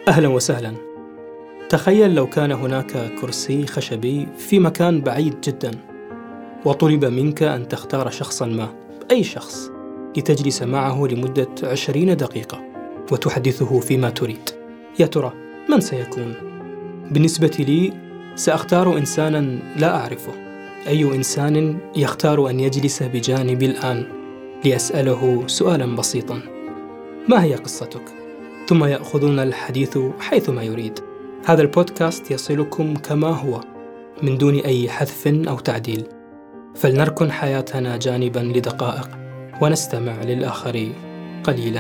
أهلا وسهلا تخيل لو كان هناك كرسي خشبي في مكان بعيد جدا وطلب منك أن تختار شخصا ما أي شخص لتجلس معه لمدة عشرين دقيقة وتحدثه فيما تريد يا ترى من سيكون؟ بالنسبة لي سأختار إنسانا لا أعرفه أي إنسان يختار أن يجلس بجانبي الآن لأسأله سؤالا بسيطا ما هي قصتك؟ ثم يأخذون الحديث حيثما يريد هذا البودكاست يصلكم كما هو من دون أي حذف أو تعديل فلنركن حياتنا جانبا لدقائق ونستمع للآخر قليلا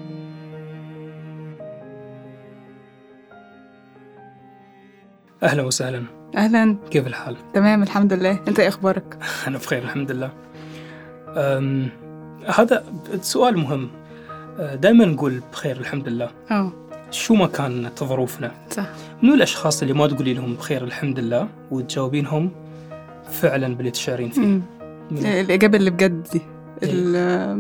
أهلا وسهلا اهلا كيف الحال؟ تمام الحمد لله انت ايه اخبارك أنا بخير الحمد لله أم هذا سؤال مهم دائما نقول بخير الحمد لله اه شو ما كانت ظروفنا صح منو الأشخاص اللي ما تقولي لهم بخير الحمد لله وتجاوبينهم فعلا باللي تشعرين فيه مم. منو؟ الاجابه اللي بجد دي إيه. ال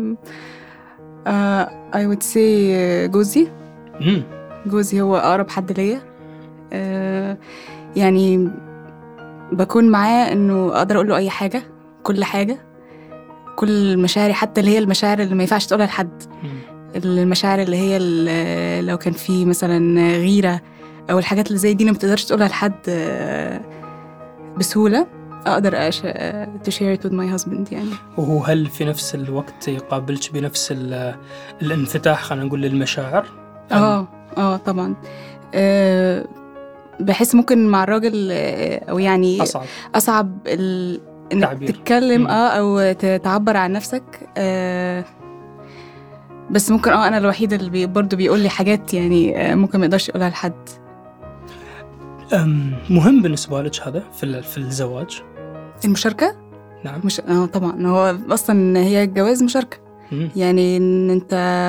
آه I would say جوزي مم. جوزي هو اقرب حد ليا آه يعني بكون معاه انه اقدر اقول له اي حاجه كل حاجه كل مشاعري حتى اللي هي المشاعر اللي ما ينفعش تقولها لحد مم. المشاعر اللي هي اللي لو كان في مثلا غيرة أو الحاجات اللي زي دي اللي ما تقدرش تقولها لحد آه، بسهولة أقدر أش... to share it with my husband يعني وهو هل في نفس الوقت يقابلك بنفس ال- الانفتاح خلينا نقول للمشاعر؟ أم اه اه طبعا آه، بحس ممكن مع الراجل آه، أو يعني أصعب أصعب ال... إنك تعبير. تتكلم مم. اه أو ت- تعبر عن نفسك آه، بس ممكن اه أنا الوحيدة اللي بي... برضه بيقول لي حاجات يعني آه، ممكن ما يقدرش يقولها لحد أم مهم بالنسبة لك هذا في ال- في الزواج؟ المشاركة نعم مش اه طبعا هو اصلا هي الجواز مشاركه مم. يعني ان انت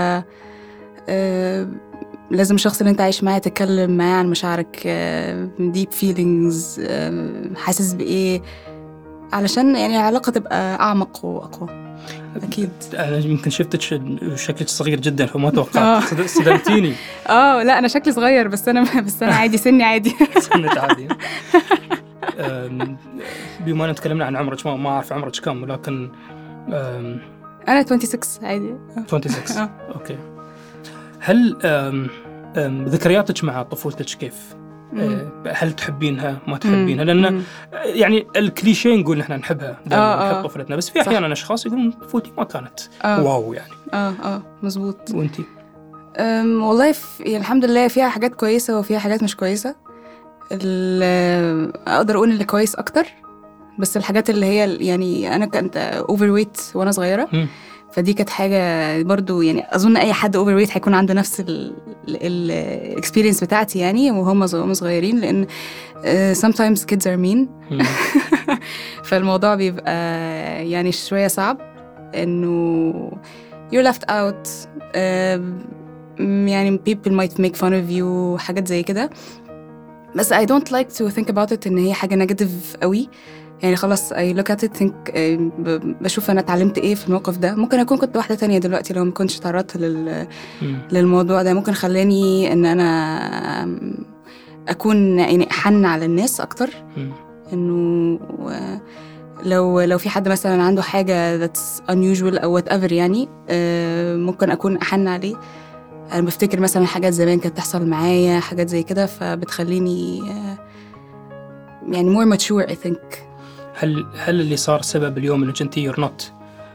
آه لازم الشخص اللي انت عايش معاه تتكلم معاه عن مشاعرك ديب فيلينجز حاسس بايه علشان يعني العلاقه تبقى اعمق واقوى اكيد أنا يمكن شفتك شكلك صغير جدا فما آه. توقعت صد- صدمتيني اه لا انا شكلي صغير بس انا بس انا عادي سني عادي سنة عادي أم، بما أن تكلمنا عن عمرك ما ما أعرف عمرك كم ولكن أم، انا 26 عادي آه. 26 آه. أوكي هل أم، أم، ذكرياتك مع طفولتك كيف؟ مم. أه، هل تحبينها ما تحبينها؟ لأن مم. يعني الكليشيه نقول نحن نحبها دائما آه، نحب آه. طفولتنا بس في صح. احيانا اشخاص يقولون طفولتي ما كانت اه واو يعني اه اه مظبوط وانتي أم، والله في يعني الحمد لله فيها حاجات كويسة وفيها حاجات مش كويسة ال- أقدر أقول اللي كويس أكتر بس الحاجات اللي هي ال- يعني أنا كنت أوفر ويت وأنا صغيرة مم. فدي كانت حاجة برضو يعني أظن أي حد أوفر ويت هيكون عنده نفس الإكسبيرينس بتاعتي يعني وهم هم صغيرين لأن uh, sometimes kids are mean مم. فالموضوع بيبقى يعني شوية صعب إنه you're left out آم، يعني people might make fun of you حاجات زي كده بس I don't like to think about it إن هي حاجة negative قوي يعني خلاص I look at it think آم، ب- بشوف أنا اتعلمت إيه في الموقف ده ممكن أكون كنت واحدة تانية دلوقتي لو ما كنتش تعرضت لل... مم. للموضوع ده ممكن خلاني إن أنا آم، أكون يعني أحن على الناس أكتر مم. انه لو لو في حد مثلا عنده حاجه that's unusual او وات ايفر يعني آه، ممكن اكون احن عليه انا بفتكر مثلا حاجات زمان كانت تحصل معايا حاجات زي كده فبتخليني آه، يعني more mature I think هل هل اللي صار سبب اليوم انك انت يور نوت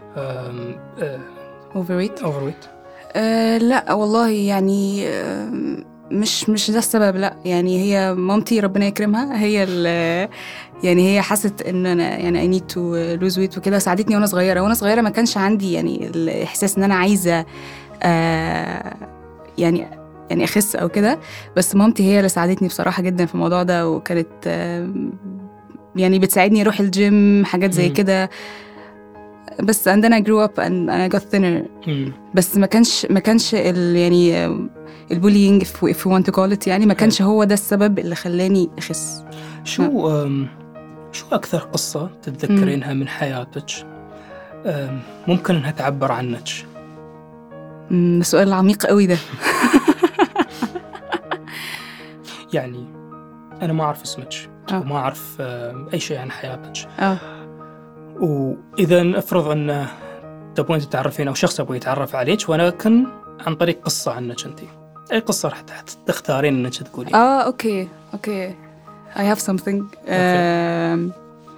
overweight اوفر ويت أه لا والله يعني آه، مش مش ده السبب لا يعني هي مامتي ربنا يكرمها هي ال- يعني هي حست ان انا يعني اي نيد تو لوز ويت وكده ساعدتني وانا صغيره وانا صغيره ما كانش عندي يعني الاحساس ان انا عايزه آه يعني يعني اخس او كده بس مامتي هي اللي ساعدتني بصراحه جدا في الموضوع ده وكانت آه يعني بتساعدني اروح الجيم حاجات زي مم. كده بس and then I grew up and, and I got thinner مم. بس ما كانش ما كانش ال يعني البولينج if we- if we want to call it يعني ما كانش هو ده السبب اللي خلاني اخس شو أم، شو اكثر قصه تتذكرينها من حياتك أم، ممكن انها تعبر عنك أمم، ده سؤال عميق قوي ده يعني انا ما اعرف اسمك آه. وما اعرف آه، اي شيء عن حياتك اه واذا افرض ان تبغين تتعرفين او شخص يبغى يتعرف عليك ولكن عن طريق قصه عنك انت اي قصه راح تحت- تختارين انك تقولين اه اوكي اوكي I have something آم،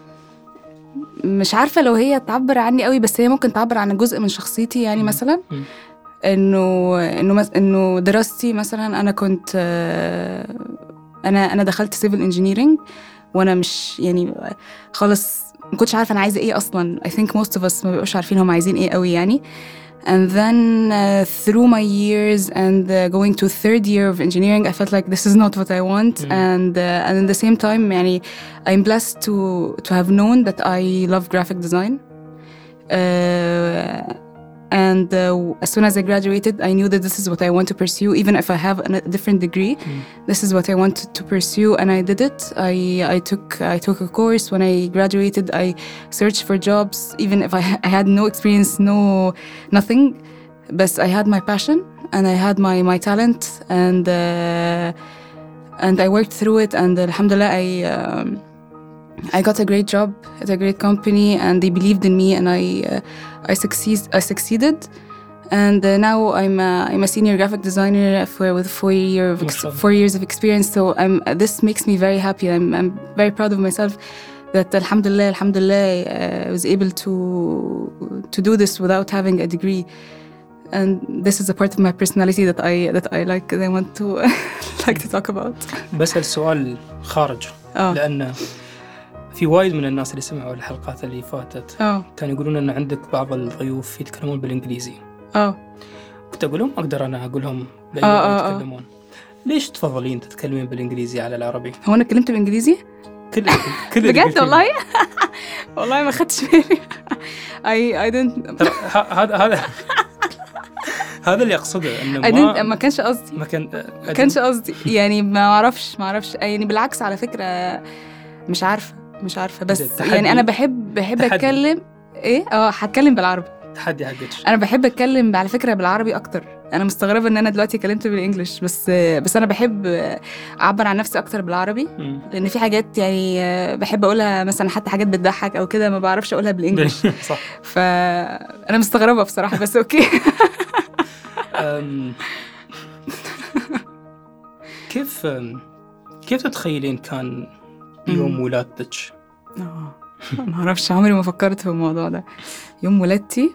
مش عارفة لو هي تعبر عني قوي بس هي ممكن تعبر عن جزء من شخصيتي يعني مم. مثلا مم. انه انه مس... انه دراستي مثلا انا كنت آه، انا انا دخلت سيفل انجينيرنج وانا مش يعني خالص ما كنتش عارفه انا عايزه ايه اصلا I think most of us ما بيبقوش عارفين هم عايزين ايه قوي يعني and then uh, through my years and uh, going to third year of engineering I felt like this is not what I want Mm. and uh, and at the same time يعني I'm blessed to to have known that I love graphic design uh, and uh, as soon as I graduated I knew that this is what I want to pursue even if I have a different degree Mm. this is what I wanted to pursue and I did it I I took I took a course when I graduated I searched for jobs even if I, I had no experience no nothing but I had my passion and I had my my talent and uh, and I worked through it and alhamdulillah I um, I got a great job at a great company and they believed in me and I uh, I succeed I succeeded and uh, now I'm a, I'm a senior graphic designer for with four year of ex- Mashallah. four years of experience so I'm this makes me very happy I'm I'm very proud of myself that alhamdulillah alhamdulillah uh, I was able to to do this without having a degree and this is a part of my personality that I that I like that I want to like to talk about بسأل سؤال خارج اه لأن في وايد من الناس اللي سمعوا الحلقات اللي فاتت اه كانوا يقولون أن عندك بعض الضيوف يتكلمون بالإنجليزي اه كنت أقول لهم أقدر أنا أقول لهم بأي آه، لغة آه، آه. يتكلمون ليش تفضلين تتكلمين بالإنجليزي على العربي؟ هو انا اتكلمت بالانجليزي كل كل اللي بجد قلتيه. والله والله ما خدتش بالي I I didn't ترى ه- هذا هذا هذا اللي أقصده إنه I didn't ما ما كانش قصدي ما كان ما كانش قصدي يعني ما اعرفش ما اعرفش يعني بالعكس على فكره مش عارفه مش عارفه بس تحدي. يعني انا بحب بحب تحدي. اتكلم ايه اه هتكلم بالعربي تحدي حقك انا بحب اتكلم على فكره بالعربي اكتر انا مستغربه ان انا دلوقتي اتكلمت بالانجلش بس بس انا بحب اعبر عن نفسي اكتر بالعربي مم. لان في حاجات يعني بحب اقولها مثلا حتى حاجات بتضحك او كده ما بعرفش اقولها بالانجلش صح فانا مستغربه بصراحه بس اوكي أم، كيف أم، كيف تتخيلين كان يوم مم. ولادتك؟ آه، ما اعرفش عمري ما فكرت في الموضوع ده يوم ولادتي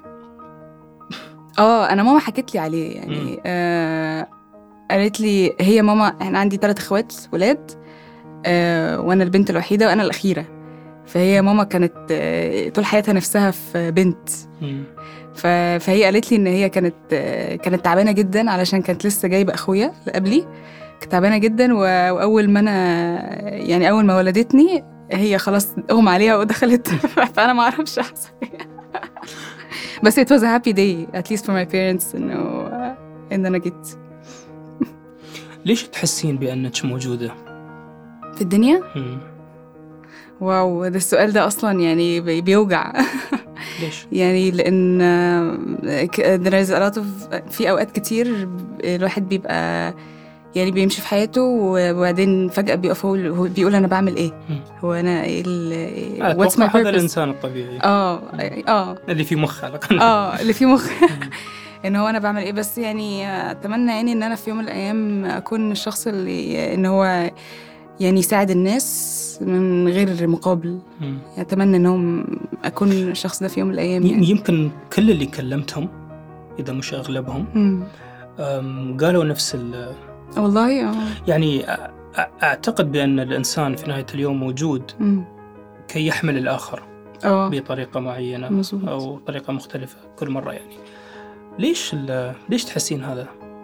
اه انا ماما حكت لي عليه مم. يعني آه قالت لي هي ماما احنا عندي ثلاث اخوات ولاد آه وانا البنت الوحيده وانا الاخيره فهي ماما كانت آه طول حياتها نفسها في بنت مم. ف- فهي قالت لي ان هي كانت آه، كانت تعبانه جدا علشان كانت لسه جايبه اخويا اللي قبلي كانت تعبانه جدا و- واول ما انا يعني اول ما ولدتني هي خلاص اغمى عليها ودخلت فانا ما اعرفش حصل إيه. بس it was a happy day at least for my parents انه آه، ان انا جيت ليش تحسين بأنك موجودة؟ في الدنيا مم. واو ده السؤال ده اصلا يعني بي- بيوجع ليش؟ يعني لان آه، ك- there is a lot of في اوقات كتير الواحد بيبقى يعني بيمشي في حياته وبعدين فجأة بيقف هو هو بيقول أنا بعمل إيه؟ مم. هو أنا إيه ال what's أتوقع my هذا purpose؟ الإنسان الطبيعي آه آه اللي في مخ على الأقل آه اللي في مخ إن هو أنا بعمل إيه بس يعني أتمنى يعني إن أنا في يوم من الأيام أكون الشخص اللي إن هو يعني يساعد الناس من غير مقابل مم. أتمنى إنهم أكون الشخص ده في يوم من الأيام يعني. ي- يمكن كل اللي كلمتهم إذا مش أغلبهم مم. أم، قالوا نفس ال والله آه يعني أ- أ- أعتقد بأن الإنسان في نهاية اليوم موجود مم. كي يحمل الآخر آه بطريقة معينة مظبوط. أو طريقة مختلفة كل مرة يعني ليش ال- ليش تحسين هذا؟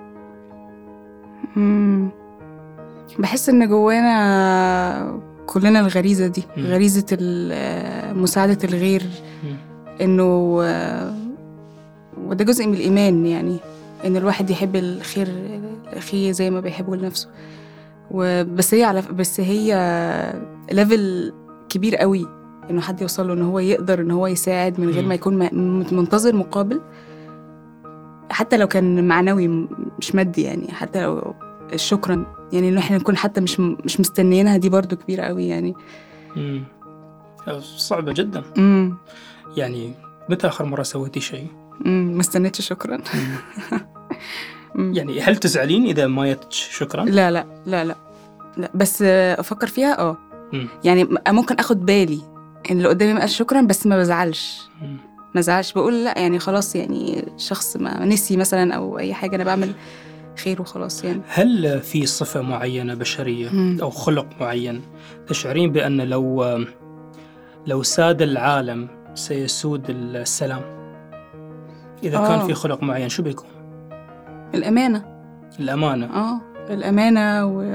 مم. بحس ان جوانا كلنا الغريزة دي مم. غريزة ال- مساعدة الغير مم. انه آه، وده جزء من الايمان يعني ان الواحد يحب الخير لاخيه زي ما بيحبه لنفسه وبس هي على بس هي ليفل كبير قوي انه حد يوصل له ان هو يقدر ان هو يساعد من غير مم. ما يكون م- منتظر مقابل حتى لو كان معنوي م- مش مادي يعني حتى لو شكرا يعني ان احنا نكون حتى مش مش مستنيينها دي برضو كبيره قوي يعني مم. صعبة جدا امم يعني متى آخر مرة سويتي شيء؟ امم ما استنيتش شكرا مم. يعني هل تزعلين إذا ما جتش شكرا؟ لا لا لا لا لا بس آه، افكر فيها اه مم. يعني م- ممكن اخد بالي ان اللي قدامي ما قالش شكرا بس ما بزعلش مم. ما زعلش بقول لا يعني خلاص يعني شخص ما نسي مثلا او اي حاجه انا بعمل خير وخلاص يعني هل في صفة معينة بشرية مم. أو خلق معين تشعرين بأن لو لو ساد العالم سيسود السلام إذا كان آه. في خلق معين شو بيكون؟ الامانه الأمانة اه الامانه و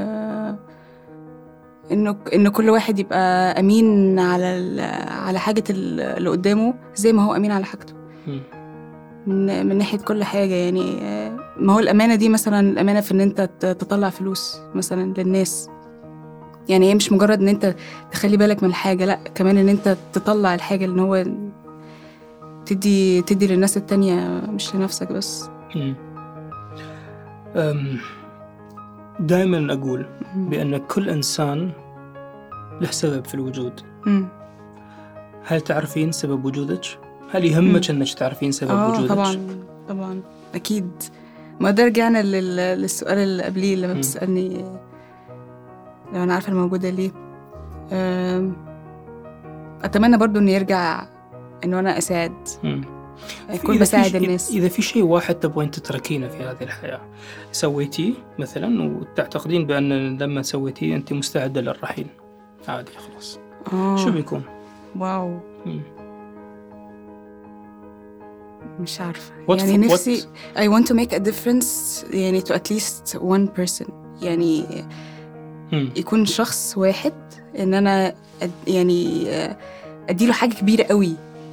انه ان كل واحد يبقى امين على ال- على حاجه ال- اللي قدامه زي ما هو امين على حاجته مم. من, من ناحيه كل حاجه يعني آه، ما هو الامانه دي مثلا الامانه في ان انت ت- تطلع فلوس مثلا للناس يعني هي مش مجرد ان انت تخلي بالك من الحاجه لا كمان ان انت تطلع الحاجه اللي هو تدي تدي للناس التانية مش لنفسك بس مم. أم، دائما أقول بأن كل إنسان له سبب في الوجود مم. هل تعرفين سبب وجودك؟ هل يهمك أنك تعرفين سبب اه وجودك؟ طبعا طبعا اكيد ما ده رجعنا لل... للسؤال اللي قبليه لما مم. بتسالني لو انا عارفه الموجوده ليه أم، اتمنى برضو انه يرجع انه انا اساعد مم. اكون إذا في بساعد شيء- الناس إذا في شيء واحد تبغين تتركينه في هذه الحياة سويتيه مثلا وتعتقدين بأن لما سويتيه أنت مستعدة للرحيل عادي خلاص اه شو بيكون؟ واو مم. مش عارفه What يعني for- نفسي what- I want to make a difference يعني to at least one person يعني مم. يكون شخص واحد ان انا أد يعني آه، اديله حاجه كبيره قوي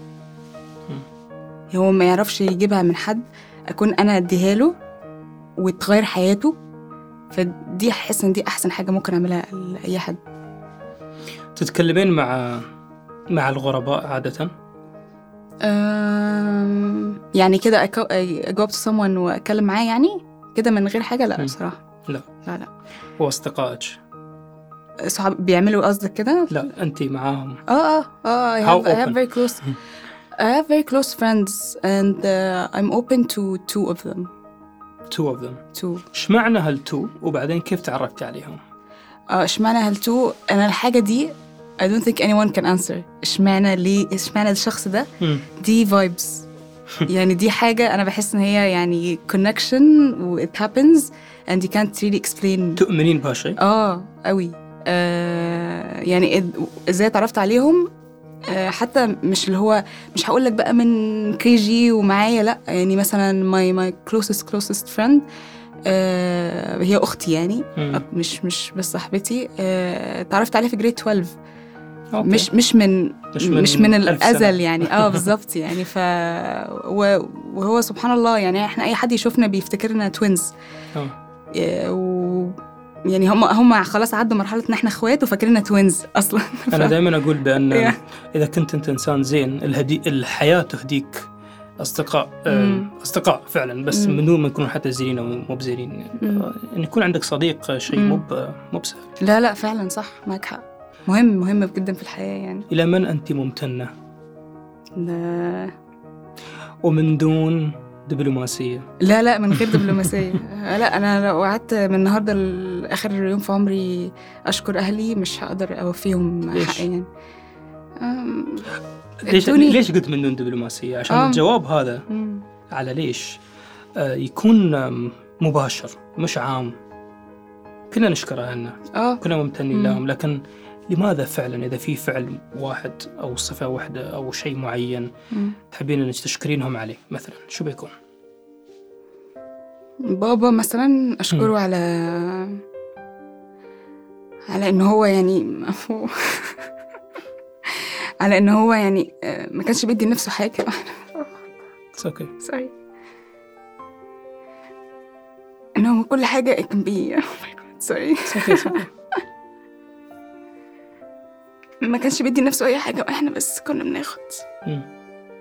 هو ما يعرفش يجيبها من حد اكون انا اديها له وتغير حياته فدي احس ان دي احسن حاجه ممكن اعملها لاي حد تتكلمين مع مع الغرباء عادة؟ أم، يعني كده أكو- اجاوب someone واتكلم معاه يعني كده من غير حاجه لا مم. بصراحه لا لا لا وأصدقائك؟ صحاب بيعملوا قصدك كده لا أنت معاهم اه اه اه I How have, I have open? very close I have very close friends and uh, I'm open to two of them two of them two ايش معنى هالتو وبعدين كيف تعرفت عليهم؟ اه اشمعنى هالتو انا الحاجه دي I don't think anyone can answer اشمعنى ليه اشمعنى الشخص ده مم. دي vibes يعني دي حاجه انا بحس ان هي يعني connection و it happens and you can't really explain تؤمنين بهالشيء؟ اه قوي آه يعني إد- ازاي اتعرفت عليهم آه حتى مش اللي هو مش هقول لك بقى من كي جي ومعايا لا يعني مثلا ماي ماي كلوزست كلوزست فريند هي اختي يعني مم. مش مش بس صاحبتي آه، اتعرفت عليها في جريد 12 أوكي. مش مش من مش مش من من, مش من ألف سنة. الازل يعني اه بالظبط يعني ف و... وهو سبحان الله يعني احنا اي حد يشوفنا بيفتكرنا توينز آه. و يعني هم هم خلاص عدوا مرحله ان احنا اخوات وفاكريننا توينز اصلا أنا دائما أقول بأن Yeah. إذا كنت أنت إنسان زين الهدي... الحياة تهديك أصدقاء آه، مم. أصدقاء فعلا بس مم. من دون ما يكونوا حتى زينين أو مو بزينين مم. آه، إن يكون عندك صديق شيء مم. مو ب- مو بسهل لا لا فعلا صح معك حق مهم مهم جدا في الحياه يعني إلى من أنت ممتنة ده- ومن دون دبلوماسية لا لا من غير دبلوماسيه لا انا لو قعدت من النهارده لاخر يوم في عمري اشكر اهلي مش هقدر اوفيهم ليش؟ حقي يعني أم، ليش ادوني- ليش قلت من دون دبلوماسية عشان آه. الجواب هذا مم. على ليش آه، يكون آم، مباشر مش عام كنا نشكر أهلنا اه كنا ممتنين مم. لهم لكن لماذا فعلا إذا في فعل واحد أو صفة واحدة أو شيء معين مم. تحبين إنك تشكرينهم عليه مثلا شو بيكون؟ بابا مثلا اشكره على على ان هو يعني على ان هو يعني آه، ما كانش بيدي لنفسه حاجه It's okay. سوري ان هو كل حاجه it can be سوري It's okay, it's okay. ما كانش بيدي لنفسه اي حاجه واحنا بس كنا بناخد مم.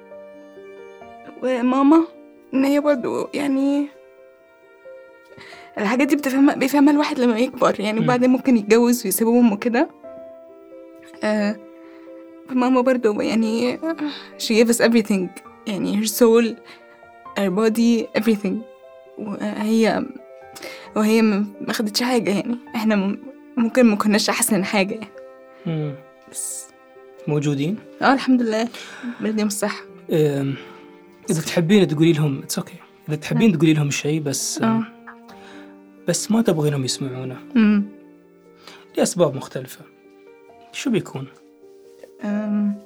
وماما ان هي برضو يعني الحاجات دي بتفهمها بيفهمها الواحد لما يكبر يعني مم. وبعدين ممكن يتجوز ويسيب امه كده آه ماما برضو يعني she gave us everything يعني her soul her body everything وهي وهي ما ما خدتش حاجة يعني احنا م- ممكن ما كناش أحسن حاجة يعني مم. بس موجودين اه الحمد لله بدي الصحة أم، اذا تحبين تقولي لهم اتس اوكي اذا تحبين تقولي لهم شيء بس اه بس ما تبغينهم يسمعونه أمم. لاسباب مختلفه شو بيكون Um,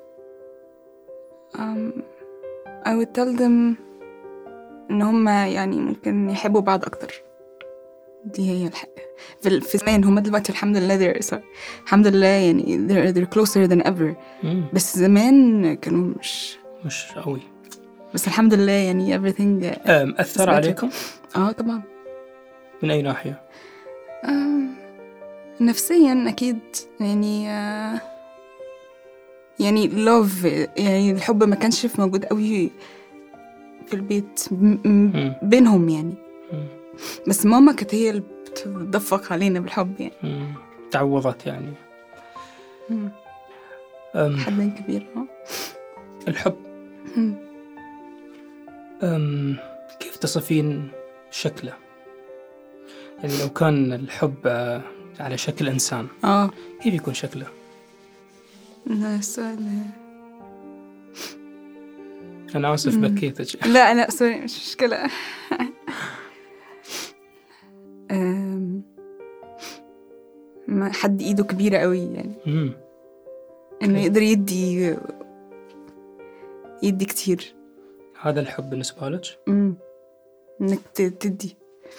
um, I would tell them إن هما يعني ممكن يحبوا بعض أكتر دي هي الحاجة في, ال- في زمان هما دلوقتي الحمد لله they're, so, الحمد لله يعني they're, they're closer than ever مم. بس زمان كانوا مش مش قوي بس الحمد لله يعني everything أم، اثر better. عليكم اه طبعا من اي ناحيه آم، نفسيا أكيد يعني آه، يعني love يعني الحب ما كانش في موجود قوي في البيت م- م- مم. بينهم يعني مم. بس ماما كانت هي اللي بتدفق علينا بالحب يعني مم. تعوضت يعني مم. أم، حد كبير اه الحب مم. أم، كيف تصفين شكله يعني لو كان الحب آه، على شكل انسان اه كيف يكون شكله لا، السؤال انا اسف مم. بكيتك لا لا سوري مش مشكلة أم، ما حد ايده كبيرة قوي يعني مم. انه أوكي. يقدر يدي يدي كتير هذا الحب بالنسبه لك امم انك ت- تدي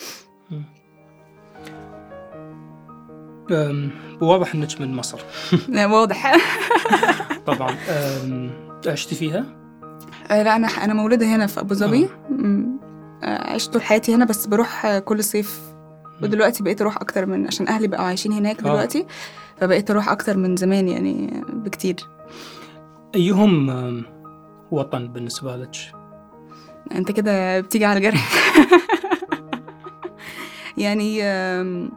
أم، واضح انك من مصر لا واضح طبعا أم، عشتي فيها آه، لا انا انا مولوده هنا في ابو ظبي أمم، آه، عشت طول حياتي هنا بس بروح آه، كل صيف ودلوقتي بقيت اروح اكتر من عشان اهلي بقوا عايشين هناك آه. دلوقتي فبقيت اروح اكتر من زمان يعني بكتير ايهم أم، وطن بالنسبه لك انت كده بتيجي على جرح يعني آم،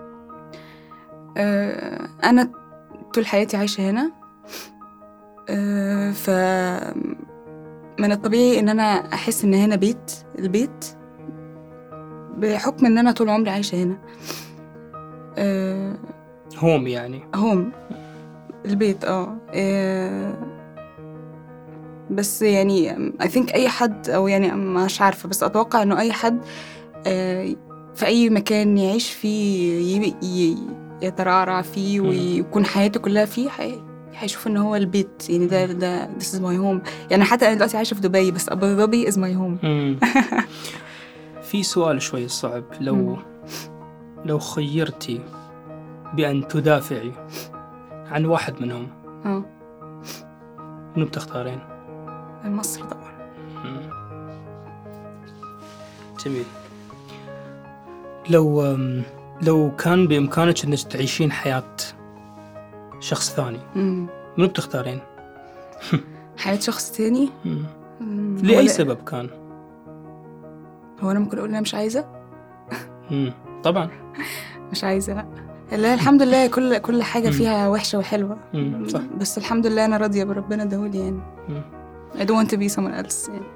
آه، انا طول حياتي عايشه هنا آه، ف من الطبيعي ان انا احس ان هنا بيت البيت بحكم ان انا طول عمري عايشه هنا آه، هوم يعني هوم البيت اه آه، بس يعني I think أي حد أو يعني مش عارفة بس أتوقع إنه أي حد آه، في أي مكان يعيش فيه ي- ي- يترعرع فيه مم. ويكون حياته كلها فيه حي- هيشوف إن هو البيت يعني ده ده this is my home يعني حتى أنا دلوقتي عايشة في دبي بس أبو ظبي is my home مم. في سؤال شوي صعب لو مم. لو خيرتي بأن تدافعي عن واحد منهم اه منو بتختارين؟ مصر طبعا مم. جميل لو أم، لو كان بإمكانك أنك تعيشين حياة شخص ثاني مم. منو بتختارين؟ حياة شخص تاني مم. مم. هو لأي لا- سبب كان؟ هو أنا ممكن أقول أنا مش عايزة مم. طبعا مش عايزة لا لا الحمد لله كل كل حاجة مم. فيها وحشة وحلوة مم. صح بس الحمد لله أنا راضية بربنا دهولي يعني مم. I don't want to be someone else يعني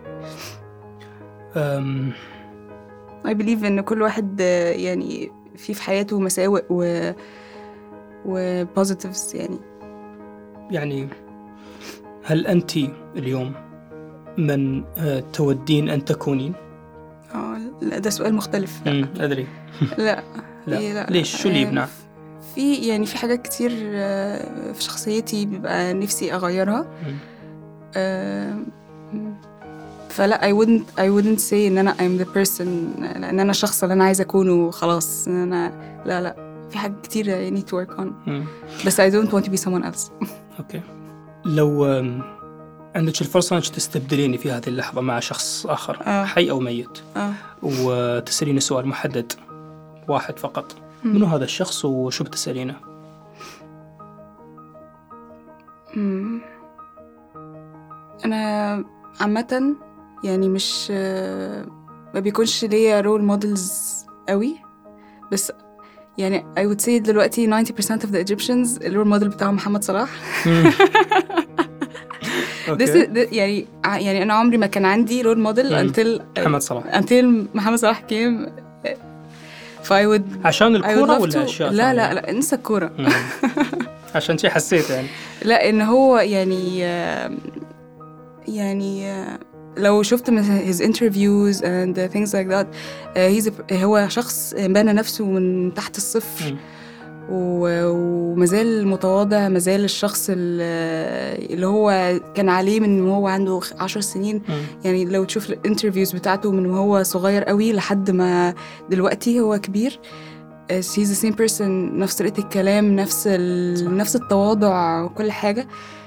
أم، I believe إن كل واحد آه، يعني في في حياته مساوئ و و positives يعني يعني هل أنت اليوم من آه، تودين أن تكونين؟ اه لا ده سؤال مختلف لا مم. أدري لا لا. إيه، ليش؟ شو اللي آه، يمنع؟ في يعني في حاجات كتير آه، في شخصيتي بيبقى نفسي أغيرها مم. آه، فلا I wouldn't I wouldn't say إن أنا I'm the person لأن أنا الشخص اللي أنا عايزة أكونه وخلاص إن أنا لا لا في حاجات كتير I need to work on مم. بس I don't want to be someone else أوكي لو آم، عندك الفرصة أنك تستبدليني في هذه اللحظة مع شخص آخر آه. حي أو ميت آه. وتسأليني سؤال محدد واحد فقط منو هذا الشخص وشو بتسألينه؟ مم. أنا عامة يعني مش ما بيكونش ليا رول موديلز قوي بس يعني I would say دلوقتي 90% of the Egyptians الرول موديل بتاعهم محمد صلاح مم. This أوكي. is, this, يعني ع- يعني انا عمري ما كان عندي رول موديل مم. until محمد صلاح until محمد صلاح came ف I would عشان I would الكورة love ولا to أشياء لا ثانية؟ لا لا انسى الكورة مم. عشان شي حسيت يعني لا ان هو يعني آه، يعني آه، لو شفت مثلا his interviews and things like that آه، he's a, هو شخص بنى نفسه من تحت الصفر مم. و- ومازال متواضع مازال الشخص ال- اللي هو كان عليه من وهو عنده عشر سنين مم. يعني لو تشوف الانترفيوز بتاعته من وهو صغير قوي لحد ما دلوقتي هو كبير Uh, he's the same person نفس طريقة الكلام نفس صح. ال... نفس التواضع وكل حاجة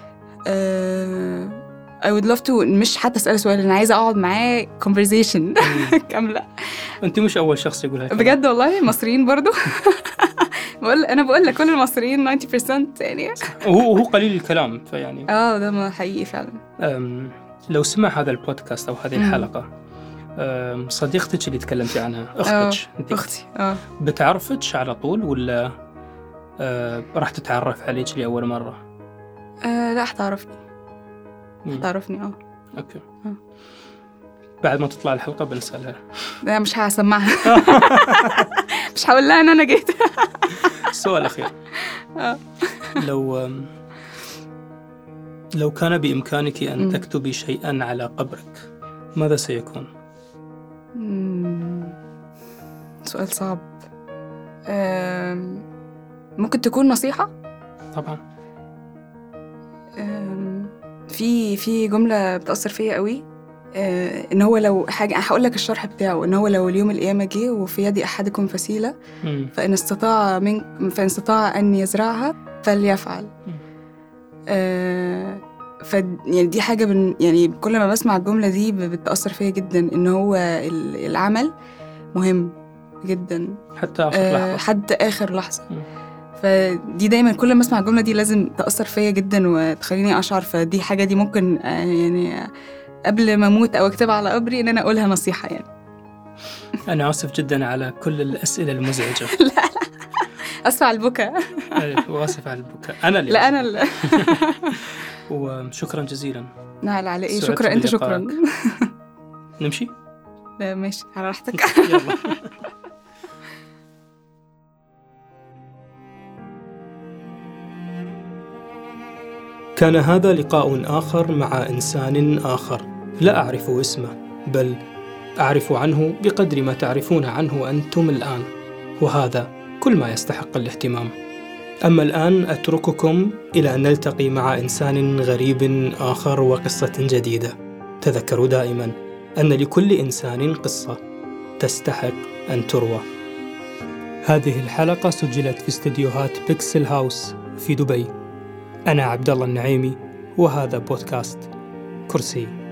uh, I would love to مش حتى أسأل سؤال أنا عايزة أقعد معاه conversation مم. كاملة أنت مش أول شخص يقول هيك بجد والله مصريين برضو بقول أنا بقول لك كل المصريين 90% يعني وهو وهو قليل الكلام فيعني اه ده ما حقيقي فعلا أم، لو سمع هذا البودكاست أو هذه مم. الحلقة أم، صديقتك اللي تكلمتي عنها أختك أنت أختي اه بتعرفك على طول ولا أه، راح تتعرف عليك لأول مرة؟ آه، لا هتعرفني مم. هتعرفني اه أوكي آه. بعد ما تطلع الحلقة بنسألها لا مش هسمعها مش هقول لها ان انا جيت السؤال الأخير آه. لو أم، لو كان بإمكانك أن مم. تكتبي شيئا على قبرك ماذا سيكون؟ مم. سؤال صعب آم، ممكن تكون نصيحة طبعا آم، في في جملة بتأثر فيا قوي آه، ان هو لو حاجة هقول لك الشرح بتاعه ان هو لو اليوم القيامة جه وفي يد احدكم فسيلة مم. فإن استطاع من فإن استطاع أن يزرعها فليفعل مم. آه ف يعني دي حاجة بن يعني كل ما بسمع الجملة دي ب- بتأثر فيا جدا إن هو ال- العمل مهم جدا حتى آخر آه لحظة حتى آخر لحظة مم. فدي دايما كل ما اسمع الجملة دي لازم تأثر فيا جدا وتخليني أشعر فدي حاجة دي ممكن آه يعني آه، قبل ما أموت أو أكتبها على قبري إن أنا أقولها نصيحة يعني أنا آسف جدا على كل الأسئلة المزعجة أسمع البكاء أيوة، وآسف على البكاء أنا اللي لا آسف. أنا ال- وشكرا جزيلا لا لا على إيه سعدت شكرا أنت شكرا بلقائك. نمشي؟ لا ماشي على راحتك يلا كان هذا لقاء آخر مع إنسان آخر لا أعرف اسمه بل أعرف عنه بقدر ما تعرفون عنه أنتم الآن وهذا كل ما يستحق الاهتمام أما الآن أترككم إلى أن نلتقي مع إنسان غريب آخر وقصة جديدة تذكروا دائما أن لكل إنسان قصة تستحق أن تروى هذه الحلقة سجلت في استديوهات بيكسل هاوس في دبي أنا عبد الله النعيمي وهذا بودكاست كرسي